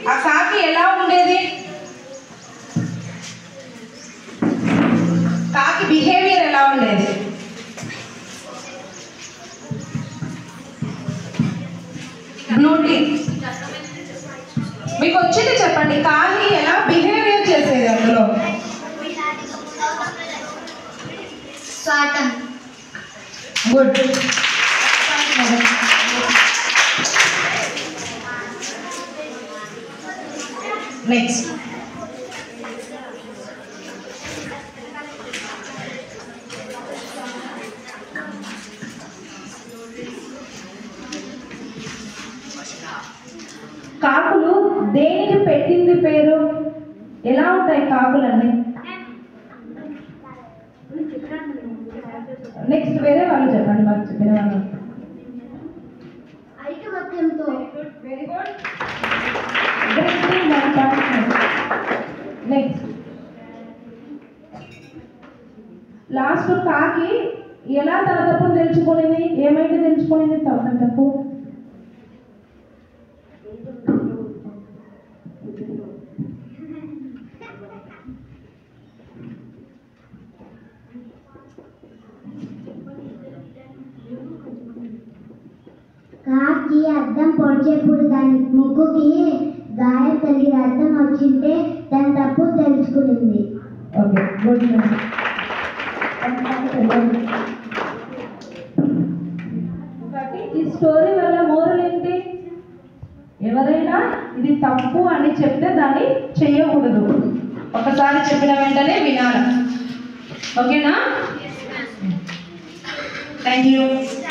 ఆ కాకి ఎలా ఉండేది కాకి బిహేవియర్ ఎలా ఉండేది బ్లూటీ మీకు వచ్చింది చెప్పండి కాకి ఎలా బిహేవియర్ చేసేది అందులో స్వాతం గుడ్ నెక్స్ట్ కాకులు దేనికి పెట్టింది పేరు ఎలా ఉంటాయి కాకులన్నీ నెక్స్ట్ వేరే వాళ్ళు చెప్పండి మాకు చెప్పిన వాళ్ళు ఐకమత్యంతో వెరీ గుడ్ నెక్స్ట్ లాస్ట్ కాకి ఎలా తన తప్పును తెలుసుకునేది ఏమైతే తెలుసుకునేది తన తప్పు కాకి అద్దం పొడిచేప్పుడు దాని ముక్కుకి గాయం తగిలి అద్దం వచ్చింటే దాని తప్పు తెలుసుకునింది ఓకే గుడ్ కాబట్టి ఈ స్టోరీ వల్ల మోరల్ ఏంటి ఎవరైనా ఇది తప్పు అని చెప్తే దాన్ని చెయ్యకూడదు ఒకసారి చెప్పిన వెంటనే వినాలి ఓకేనా థ్యాంక్ యూ